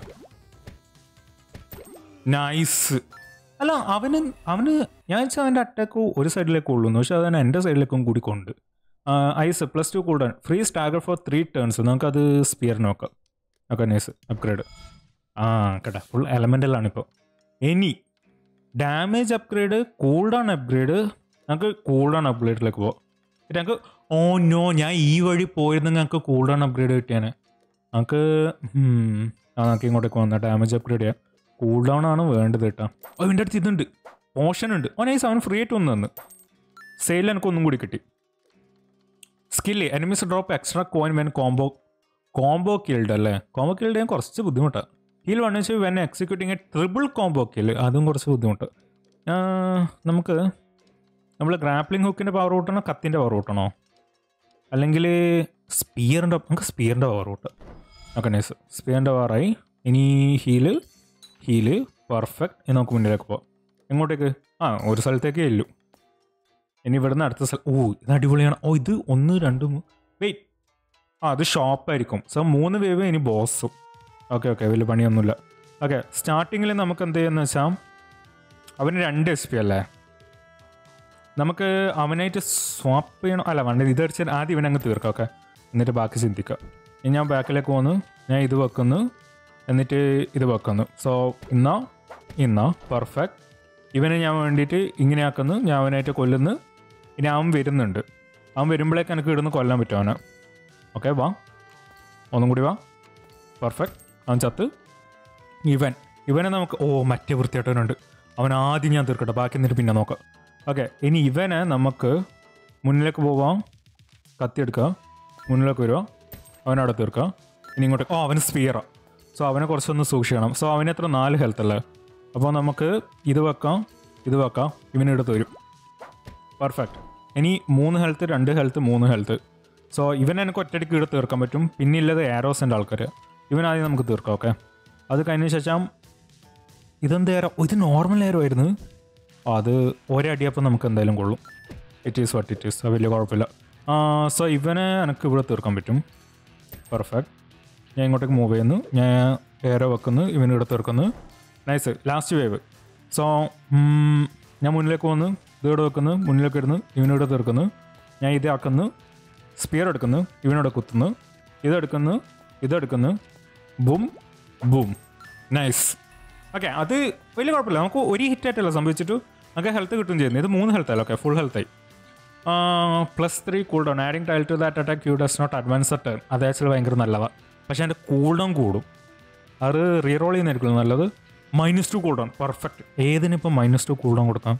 S1: നൈസ് അല്ല അവന് അവന് ഞാൻ വെച്ചാൽ അവൻ്റെ അറ്റാക്ക് ഒരു സൈഡിലേക്ക് ഉള്ളൂ പക്ഷെ അവൻ എൻ്റെ സൈഡിലേക്കും കൂടി കൊണ്ട് ഐസ് പ്ലസ് ടു കൂടാൻ free stagger for three turns നമുക്കത് സ്പിയർ നോക്കാം ഓക്കെ നൈസ് അപ്ഗ്രേഡ് ആ കേട്ടാ ഫുൾ എലമെൻ്റലാണ് ഇപ്പോൾ ഇനി ഡാമേജ് അപ്ഗ്രേഡ് കൂൾഡൗൺ അപ്ഗ്രേഡ് നമുക്ക് കൂൾഡൗൺ അപ്ഗ്രേഡിലേക്ക് പോവാം പിന്നെ ഞങ്ങൾക്ക് ഓ നോ ഞാൻ ഈ വഴി പോയിരുന്നെങ്കിൽ ഞങ്ങൾക്ക് കൂൾഡൗൺ അപ്ഗ്രേഡ് കിട്ടിയാനെ നമുക്ക് ഉം, ആ നമുക്ക് ഇങ്ങോട്ടേക്ക് വന്ന ഡാമേജ് അപ്ഗ്രേഡ് ചെയ്യാം കൂൾഡൗൺ ആണ് വേണ്ടത് കേട്ടോ ഓ എൻ്റെ അടുത്ത് ഇതുണ്ട് പോഷൻ ഉണ്ട് ഓ നൈസ് അവൻ ഫ്രീ ആയിട്ട് വന്ന് തന്നു സെയിൽ എനിക്ക് ഒന്നും കൂടി കിട്ടി skill enemies drop extra coin when combo combo killed അല്ലേ കോംബോ കിൽഡ് ചെയ്യാൻ കുറച്ച് ബുദ്ധിമുട്ടാണ് ഹീൽ വൺ വെച്ച് when executing a triple combo kill അതും കുറച്ച് ബുദ്ധിമുട്ട് ആ, നമുക്ക് നമ്മൾ ഗ്രാപ്ലിംഗ് ഹുക്കിൻ്റെ പവർ കൂട്ടണോ കത്തിൻ്റെ പവർ കൂട്ടണോ അല്ലെങ്കിൽ സ്പിയറിൻ്റെ നമുക്ക് സ്പിയറിൻ്റെ പവർ കൂട്ടാം ഓക്കെ നൈസ് സ്പിയറിൻ്റെ പവറായി ഇനി ഹീല് ഹീല് പെർഫെക്റ്റ് ഇനി നമുക്ക് മുന്നിലേക്ക് പോവാം എങ്ങോട്ടേക്ക് ആ ഒരു സ്ഥലത്തേക്കേ ഇല്ലു ഇനി ഇവിടുന്ന് അടുത്ത സ്ഥലം ഓ ഇത് അടിപൊളിയാണ് ഓ ഇത് ഒന്ന് രണ്ട് വെയിറ്റ് ആ അത് ഷോപ്പായിരിക്കും സോ മൂന്ന് വേവ് ഇനി ബോസും ഓക്കെ ഓക്കെ വലിയ പണിയൊന്നുമില്ല ഓക്കെ സ്റ്റാർട്ടിങ്ങിൽ നമുക്ക് എന്ത് ചെയ്യുന്ന വെച്ചാൽ അവന് രണ്ട് എസ് പി അല്ലേ നമുക്ക് അവനായിട്ട് സ്വാപ്പ് ചെയ്യണം അല്ല വേണ്ട ഇത് അടിച്ചാൽ ആദ്യം ഇവനങ്ങ് തീർക്കാം ഓക്കെ എന്നിട്ട് ബാക്കി ചിന്തിക്കാം ഇനി ഞാൻ ബാക്കിലേക്ക് പോകുന്നു ഞാൻ ഇത് വെക്കുന്നു എന്നിട്ട് ഇത് വെക്കുന്നു സോ ഇന്നാ ഇന്നാ പെർഫെക്റ്റ് ഇവനെ ഞാൻ വേണ്ടിയിട്ട് ഇങ്ങനെ ആക്കുന്നു ഞാൻ അവനായിട്ട് കൊല്ലുന്നു ഇനി അവൻ വരുന്നുണ്ട് അവൻ വരുമ്പോഴേക്ക് എനിക്ക് ഇവിടുന്ന് കൊല്ലാൻ പറ്റും അവനെ ഓക്കെ വാ ഒന്നും കൂടി വാ പെർഫെക്റ്റ് അവൻ ചത്ത് ഇവൻ ഇവനെ നമുക്ക് ഓ മറ്റേ വൃത്തിയായിട്ടവനുണ്ട് അവൻ ആദ്യം ഞാൻ തീർക്കട്ടെ ബാക്കി എന്നിട്ട് പിന്നെ നോക്കാം ഓക്കെ ഇനി ഇവനെ നമുക്ക് മുന്നിലേക്ക് പോവാം കത്തിയെടുക്കുക മുന്നിലേക്ക് വരിക അവനവിടെ തീർക്കുക ഇനി ഇങ്ങോട്ട് ഓ അവന് സ്പിയറാ സോ അവനെ കുറച്ചൊന്ന് സൂക്ഷിക്കണം സോ അവന് എത്ര നാല് ഹെൽത്ത് അല്ലേ അപ്പോൾ നമുക്ക് ഇത് വെക്കാം ഇത് വെക്കാം ഇവനെടുത്ത് വരും പെർഫെക്റ്റ് ഇനി മൂന്ന് ഹെൽത്ത് രണ്ട് ഹെൽത്ത് മൂന്ന് ഹെൽത്ത് സോ ഇവൻ എനിക്ക് ഒറ്റയടിക്ക് ഇവിടെ തീർക്കാൻ പറ്റും പിന്നെ ഇല്ലത് ആരോസിൻ്റെ ആൾക്കാർ ഇവൻ ആദ്യം നമുക്ക് തീർക്കാം ഓക്കെ അത് കഴിഞ്ഞ ശേഷം ഇതെന്ത് ഏരോ ഓ, ഇത് നോർമൽ ഏരോ ആയിരുന്നു ആ, അത് ഒരടിയപ്പം നമുക്ക് എന്തായാലും കൊള്ളും it is what it is അത് വലിയ കുഴപ്പമില്ല സോ ഇവനെ എനിക്ക് ഇവിടെ തീർക്കാൻ പറ്റും പെർഫെക്റ്റ് ഞാൻ ഇങ്ങോട്ടേക്ക് മൂവ് ചെയ്യുന്നു ഞാൻ ഏരോ വെക്കുന്നു ഇവന് ഇവിടെ തീർക്കുന്നു നൈസ് ലാസ്റ്റ് വേവ് സോ ഞാൻ മുന്നിലേക്ക് വന്ന് ഇത് ഇവിടെ വെക്കുന്നു മുന്നിലേക്ക് ഇടുന്നു ഇവനിവിടെ തീർക്കുന്നു ഞാൻ ഇത് ആക്കുന്നു സ്പിയർ എടുക്കുന്നു ഇവനോട് കുത്തുന്നു ഇതെടുക്കുന്നു ഇതെടുക്കുന്നു ബും ബും നൈസ് ഓക്കെ അത് വലിയ കുഴപ്പമില്ല നമുക്ക് ഒരു ഹിറ്റ് ആയിട്ടല്ല സംഭവിച്ചിട്ട് നമുക്ക് ഹെൽത്ത് കിട്ടും ചെയ്യുന്നു ഇത് മൂന്ന് ഹെൽത്ത് അല്ല ഓക്കെ ഫുൾ ഹെൽത്തായി plus three cool down adding tile to that attack you does not advance turn അത് ആക്ച്വലി ഭയങ്കര നല്ലതാണ് പക്ഷേ അതിൻ്റെ കൂൾ ഡൗൺ കൂടും അത് റീറോൾ ചെയ്യുന്നതായിരിക്കും നല്ലത് minus two cool down perfect ഏതിനിപ്പം മൈനസ് ടു കൂൾ ഡൗൺ കൊടുക്കാം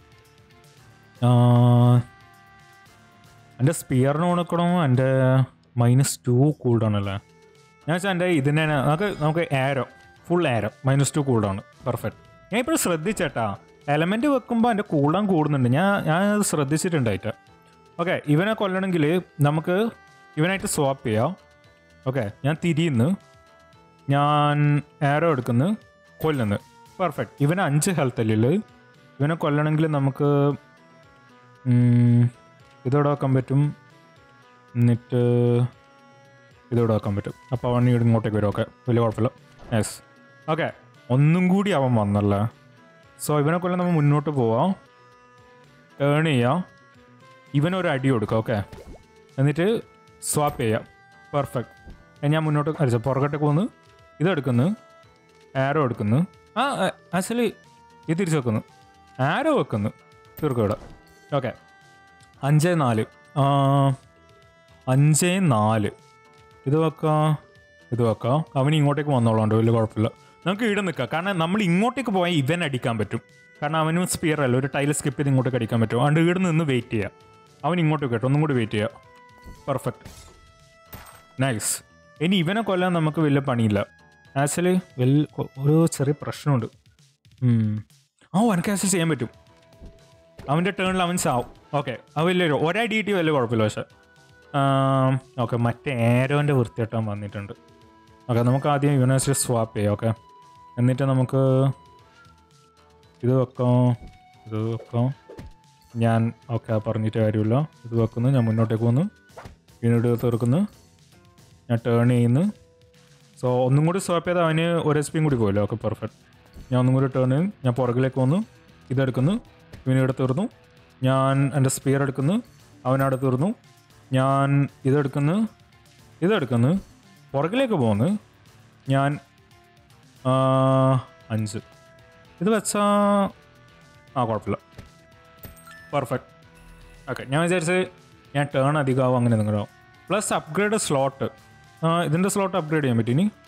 S1: എൻ്റെ സ്പിയറിന് കൊടുക്കണോ എൻ്റെ മൈനസ് ടു കൂൾ ഡൗൺ അല്ലേ ഞാൻ വെച്ചാൽ എൻ്റെ ഇതിനെ നമുക്ക് നമുക്ക് arrow full arrow minus two cool down perfect ഞാൻ ഇപ്പോൾ ശ്രദ്ധിച്ചേട്ടാ എലമെൻറ്റ് വെക്കുമ്പോൾ എൻ്റെ കൂൾ ഡൗൺ കൂടുന്നുണ്ട് ഞാൻ ഞാൻ അത് ശ്രദ്ധിച്ചിട്ടുണ്ടായിട്ട് ഓക്കെ ഇവനെ കൊല്ലണമെങ്കിൽ നമുക്ക് ഇവനായിട്ട് സ്വാപ്പ് ചെയ്യാം ഓക്കെ ഞാൻ തിരിയുന്നു ഞാൻ ആരോ എടുക്കുന്നു കൊല്ലുന്നു പെർഫെക്റ്റ് ഇവന് അഞ്ച് ഹെൽത്ത് അല്ലേ ഇവനെ കൊല്ലണമെങ്കിൽ നമുക്ക് ഉം, ഇതോടെ വെക്കാൻ പറ്റും എന്നിട്ട് ഇതോടെ വെക്കാൻ പറ്റും അപ്പോൾ അവൻ ഇവിടെ ഇങ്ങോട്ടേക്ക് വരും ഓക്കെ വലിയ കുഴപ്പമില്ല യെസ് ഓക്കെ ഒന്നും കൂടി അവൻ വന്നല്ലേ സോ ഇവനെ കൊല്ലം നമ്മൾ മുന്നോട്ട് പോവാം ഏൺ ചെയ്യാം ഇവനൊരു അടി കൊടുക്കാം ഓക്കെ എന്നിട്ട് സ്വാപ്പ് ചെയ്യാം പെർഫെക്റ്റ് ഞാൻ മുന്നോട്ട് അടിച്ച പുറകോട്ടേക്ക് വന്ന് ഇതെടുക്കുന്നു ആരോ എടുക്കുന്നു ആ ആക്ച്വലി ഇത് തിരിച്ച് വെക്കുന്നു ആരോ വെക്കുന്നു തീർക്കും ഇവിടെ ഓക്കെ അഞ്ച് നാല് ആ, അഞ്ച് നാല് ഇത് വെക്കാം ഇത് വെക്കാം അവൻ ഇങ്ങോട്ടേക്ക് വന്നോളാണ്ട് വലിയ കുഴപ്പമില്ല നമുക്ക് ഇവിടെ നിൽക്കാം കാരണം നമ്മൾ ഇങ്ങോട്ടേക്ക് പോയാൽ ഇവൻ അടിക്കാൻ പറ്റും കാരണം അവനും സ്പിയർ അല്ല ഒരു ടൈൽ സ്കിപ്പ് ചെയ്ത് ഇങ്ങോട്ടേക്ക് അടിക്കാൻ പറ്റും അതുകൊണ്ട് ഇവിടെ നിന്ന് വെയിറ്റ് ചെയ്യാം അവൻ ഇങ്ങോട്ടേക്ക് കേട്ടോ ഒന്നും കൂടി വെയിറ്റ് ചെയ്യാം പെർഫെക്റ്റ് നൈസ് ഇനി ഇവനെ കൊല്ലാൻ നമുക്ക് വലിയ പണിയില്ല ആക്ച്വലി വലിയ ഒരു ചെറിയ പ്രശ്നമുണ്ട് ഉം. ആ എനിക്ക് ആക്ച്വലി ചെയ്യാൻ പറ്റും അവൻ്റെ ടേണിൽ അവൻ ചാവും ഓക്കെ അത് വലിയൊരു ഒരടി കിട്ടി വലിയ കുഴപ്പമില്ല പക്ഷെ ഓക്കെ മറ്റേ ഏരോൻ്റെ വൃത്തിയായിട്ടാൻ വന്നിട്ടുണ്ട് ഓക്കെ നമുക്ക് ആദ്യം യൂണിവേഴ്സിറ്റി സ്വാപ്പ് ചെയ്യാം ഓക്കെ എന്നിട്ട് നമുക്ക് ഇത് വെക്കാം ഇത് വെക്കാം ഞാൻ ഓക്കെ പറഞ്ഞിട്ട് കാര്യമില്ല ഇത് വെക്കുന്നു ഞാൻ മുന്നോട്ടേക്ക് വന്നു വീണ്ടും തീർക്കുന്നു ഞാൻ ടേൺ ചെയ്യുന്നു സോ ഒന്നും കൂടി സ്വാപ്പ് ചെയ്താൽ അവന് ഒരു എസ് പിയും കൂടി പോയല്ലോ ഓക്കെ പെർഫെക്റ്റ് ഞാൻ ഒന്നും കൂടി ടേൺ ചെയ്യും ഞാൻ പുറകിലേക്ക് വന്നു ഇതെടുക്കുന്നു ഇവനിവിടെ തീർന്നു ഞാൻ എൻ്റെ സ്പിയർ എടുക്കുന്നു അവനവിടെ തീർന്നു ഞാൻ ഇതെടുക്കുന്നു ഇതെടുക്കുന്നു പുറകിലേക്ക് പോകുന്നു ഞാൻ ആ, അഞ്ച് ഇത് വെച്ചാ ആ കുഴപ്പമില്ല പെർഫെക്റ്റ് ഓക്കെ ഞാൻ വിചാരിച്ച് ഞാൻ ടേൺ അധികമാവും അങ്ങനെ നിങ്ങളാവും പ്ലസ് അപ്ഗ്രേഡ് സ്ലോട്ട് ഇതിൻ്റെ സ്ലോട്ട് അപ്ഗ്രേഡ് ചെയ്യാൻ പറ്റി ഇനി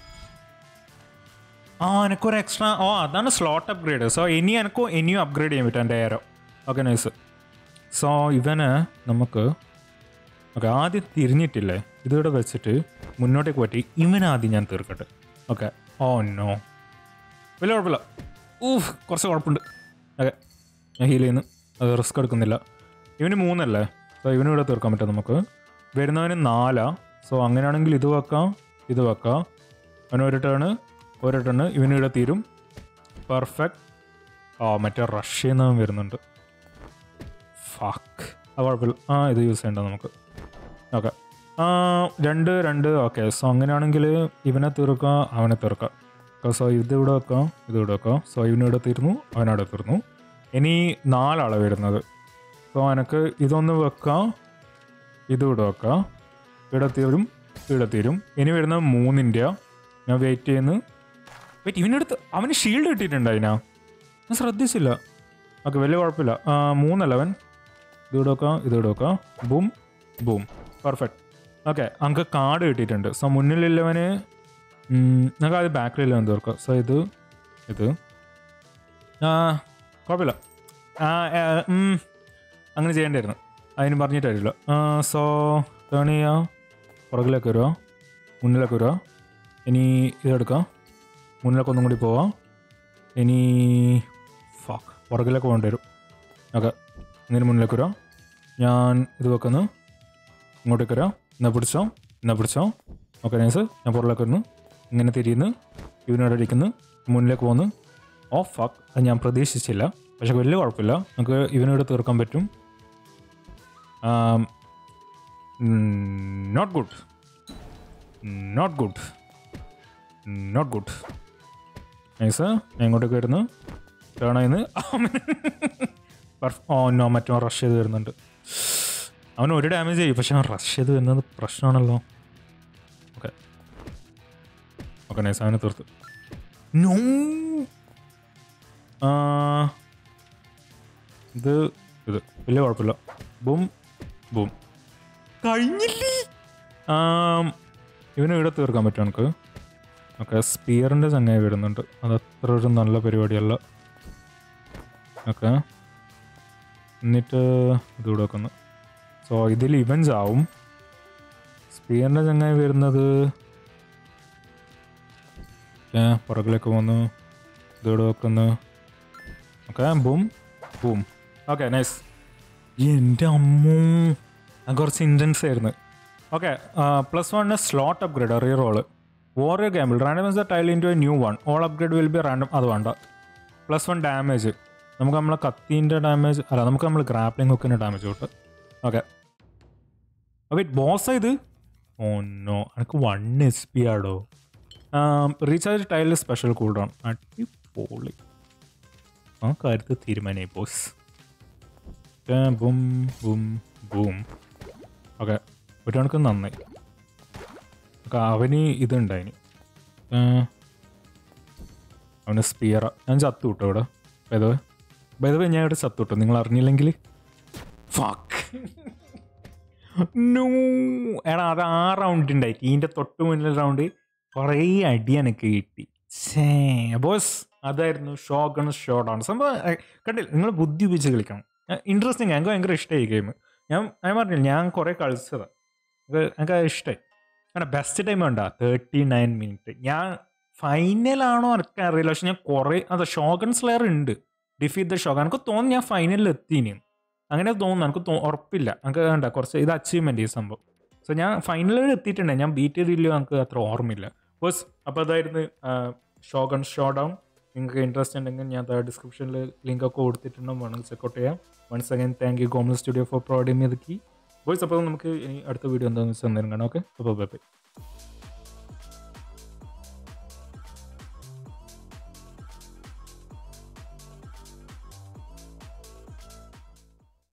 S1: ആ എനിക്കൊരു എക്സ്ട്രാ ഓ അതാണ് സ്ലോട്ട് അപ്ഗ്രേഡ് സോ ഇനി എനിക്കും ഇനിയും അപ്ഗ്രേഡ് ചെയ്യാൻ പറ്റും എൻ്റെ എയറോ ഓക്കെ നൈസ് സോ ഇവന് നമുക്ക് ഓക്കെ ആദ്യം തിരിഞ്ഞിട്ടില്ലേ ഇതിവിടെ വെച്ചിട്ട് മുന്നോട്ടേക്ക് പറ്റി ഇവനാദ്യം ഞാൻ തീർക്കട്ടെ ഓക്കെ ഓ നോ വലിയ കുഴപ്പമില്ല ഊഫ് കുറച്ച് കുഴപ്പമുണ്ട് ഓക്കെ ഞാൻ ഹീൽ ചെയ്യുന്നു അത് റിസ്ക് എടുക്കുന്നില്ല ഇവന് മൂന്നല്ലേ സോ ഇവന് ഇവിടെ തീർക്കാൻ പറ്റും നമുക്ക് വരുന്നവന് നാലാ സോ അങ്ങനെയാണെങ്കിൽ ഇത് വെക്കാം ഇത് വെക്കാം അവന് ഒരു ടേണ് ഒരു ടേണ് ഇവന് ഇവിടെ തീരും പെർഫെക്റ്റ് ആ മറ്റേ റഷ് ചെയ്യുന്നവൻ വരുന്നുണ്ട് ഫാക്ക് ആ കുഴപ്പമില്ല ആ ഇത് യൂസ് ചെയ്യണ്ട നമുക്ക് ഓക്കെ രണ്ട് രണ്ട് ഓക്കെ സോ അങ്ങനെയാണെങ്കിൽ ഇവനെ തീർക്കാം അവനെ തീർക്കാം സോ ഇത് ഇവിടെ വെക്കാം ഇത് ഇവിടെ വെക്കാം സോ ഇവനിവിടെ തീർന്നു അവനവിടെ തീർന്നു ഇനി നാലാളെ വരുന്നത് സോ എനക്ക് ഇതൊന്ന് വെക്കാം ഇത് ഇവിടെ വെക്കാം ഇവിടെ തീരും ഇവിടെ തീരും ഇനി വരുന്ന മൂന്നിൻ്റെ ഞാൻ വെയിറ്റ് ചെയ്യുന്നു വെയിറ്റ് ഇവനടുത്ത് അവന് ഷീൽഡ് കിട്ടിയിട്ടുണ്ട് അതിനാ ഞാൻ ശ്രദ്ധിച്ചില്ല ഓക്കെ വലിയ കുഴപ്പമില്ല ആ, മൂന്നല്ല അവൻ ഇത് ഇവിടെ വെക്കാം ഇത് ഇവിടെ വെക്കാം ബൂം ബൂം പെർഫെക്റ്റ് ഓക്കെ നമുക്ക് കാർഡ് കിട്ടിയിട്ടുണ്ട് സോ മുന്നിലുള്ളവന് ഉം, നമുക്ക് ആദ്യം ബാക്കിലുള്ളവൻ തീർക്കാം സോ ഇത് ഇത് ആ കുഴപ്പമില്ല ആ ആ, ഉം, അങ്ങനെ ചെയ്യേണ്ടായിരുന്നു അതിന് പറഞ്ഞിട്ടായില്ല സോ ടേൺ ചെയ്യാം പുറകിലേക്ക് വരുക മുന്നിലേക്ക് വരുക ഇനി ഇതെടുക്കാം മുന്നിലേക്ക് ഒന്നും കൂടി പോവാം ഇനി ഫാക്ക് പുറകിലേക്ക് പോകേണ്ടി വരും ഓക്കെ ഇതിന് മുന്നിലേക്ക് വരാം ഞാൻ ഇത് വെക്കുന്നു ഇങ്ങോട്ടേക്ക് വരാം എന്നാ പിടിച്ചോ എന്നാ പിടിച്ചോ ഓക്കെ നൈസ് ഞാൻ പുറകിലേക്ക് വരുന്നു ഇങ്ങനെ തിരിയുന്നു ഇവനോട് അടിക്കുന്നു മുന്നിലേക്ക് പോകുന്നു ഓ ഫാക്ക് അത് ഞാൻ പ്രതീക്ഷിച്ചില്ല പക്ഷെ വലിയ കുഴപ്പമില്ല നമുക്ക് ഇവനോട് തീർക്കാൻ പറ്റും not good not good not good nice ഞാൻ ഇങ്ങോട്ടേക്ക് വരുന്നു ടേൺ ചെയ്യുന്നു ഓ നോ മറ്റോ റഷ് ചെയ്ത് വരുന്നുണ്ട് അവൻ ഒരു ഡാമേജ് ചെയ്യും പക്ഷെ അവൻ റഷ് ചെയ്ത് വരുന്നത് പ്രശ്നമാണല്ലോ ഓക്കെ ഓക്കെ നൈസ് അവനെ തീർത്ത് നോ ഇത് ഇത് വലിയ കുഴപ്പമില്ല ബൂം ബൂം കഴിഞ്ഞില്ലേ ആം, ഇവന് ഇവിടെ തീർക്കാൻ പറ്റും നമുക്ക് ഓക്കെ സ്പിയറിൻ്റെ ചങ്ങായി വരുന്നുണ്ട് അത് അത്ര ഒരു നല്ല പരിപാടിയല്ല ഓക്കെ എന്നിട്ട് ഇതിവിടെ വെക്കുന്നു സോ ഇതിൽ ഇവൻസ് ആവും സ്പിയറിൻ്റെ ചങ്ങായി വരുന്നത് ഓക്കെ പുറകിലേക്ക് പോന്നു ഇതിവിടെ വെക്കുന്നു okay boom boom okay nice എൻ്റെ അമ്മോ അത് കുറച്ച് ഇൻറ്റൻസ് ആയിരുന്നു okay plus one slot upgrade reroll warrior ഗെയിമിൽ randomise the tile into a new one all upgrade will be random അത് വേണ്ട പ്ലസ് വൺ ഡാമേജ് നമുക്ക് നമ്മളെ കത്തീൻ്റെ ഡാമേജ് അല്ല നമുക്ക് നമ്മൾ ഗ്രാപ്ലിംഗ് ഹുക്കിൻ്റെ ഡാമേജ് കിട്ടും ഓക്കെ വെയിറ്റ് ബോസ് ഇത് ഓ നോ എനിക്ക് വൺ എസ് പി ആടോ റീചാർജ് ടൈലിൽ സ്പെഷ്യൽ കൂൾ ഡൗൺ അടിപൊളി ആ കാര്യത്തിൽ തീരുമാനമായി boss boom boom boom okay ഒരു കണക്ക് നന്നായി ഓക്കെ അവന് ഇതുണ്ടായിന് ഏ, അവന് സ്പിയറ ഞാൻ ചത്തു വിട്ടോ ഇവിടെ ബൈദവേ ബൈദവേ ഞാൻ ഇവിടെ ചത്തു വിട്ടോ നിങ്ങൾ അറിഞ്ഞില്ലെങ്കിൽ ഫക്ക് നോ എടാ അത് ആ റൗണ്ട് ഉണ്ടായി ഇതിൻ്റെ തൊട്ട് മുന്നിൽ റൗണ്ട് കുറേ അടി എനിക്ക് കിട്ടി ഛേ ബോസ് അതായിരുന്നു ഷോഗൺ ഷോട്ടാണ് സംഭവം ഏ, കണ്ടില്ല നിങ്ങൾ ബുദ്ധി ഉപയോഗിച്ച് കളിക്കണം ഇൻട്രസ്റ്റിംഗ് എനിക്ക് ഭയങ്കര ഇഷ്ടമായി ഗെയിം ഞാൻ ഞാൻ പറഞ്ഞില്ല ഞാൻ കുറേ കളിച്ചതാണ് എനിക്ക് അത് ഇഷ്ടമായി അങ്ങനെ ബെസ്റ്റ് ടൈം ഉണ്ടോ തേർട്ടി നയൻ മിനിറ്റ് ഞാൻ ഫൈനലാണോ എനിക്ക് അറിയില്ല പക്ഷെ ഞാൻ കുറേ അതെ ഷോഗൺ സ്ലെയർ ഉണ്ട് ഡിഫീറ്റ് ദ ഷോഗൺ എനിക്ക് തോന്നുന്നു ഞാൻ ഫൈനലിൽ എത്തിനി അങ്ങനെ തോന്നുന്നു എനിക്ക് തോ- ഉറപ്പില്ല എനിക്ക് വേണ്ട കുറച്ച് ഇത് അച്ചീവ്മെൻറ്റ് ഈ സംഭവം സോ ഞാൻ ഫൈനലിൽ എത്തിയിട്ടുണ്ട് ഞാൻ ബീറ്റ് ചെയ്തില്ലോ എനിക്ക് അത്ര ഓർമ്മയില്ല ബസ് അപ്പോൾ അതായിരുന്നു ഷോഗൺ ഷോ ഡൗൺ നിങ്ങൾക്ക് ഇൻട്രസ്റ്റ് ഉണ്ടെങ്കിൽ ഞാൻ ഡിസ്ക്രിപ്ഷനിൽ ലിങ്ക് ഒക്കെ കൊടുത്തിട്ടുണ്ടോ വേണമെങ്കിൽ ചെക്കൗട്ട് ചെയ്യാം once again thank you Gomal studio for providing me the key boys അപ്പോൾ നമുക്ക് ഇനി അടുത്ത വീഡിയോ എന്താണെന്ന് വെച്ചാൽ അന്നേരം കാണാം ഓക്കെ അപ്പോൾ ബൈ ബൈ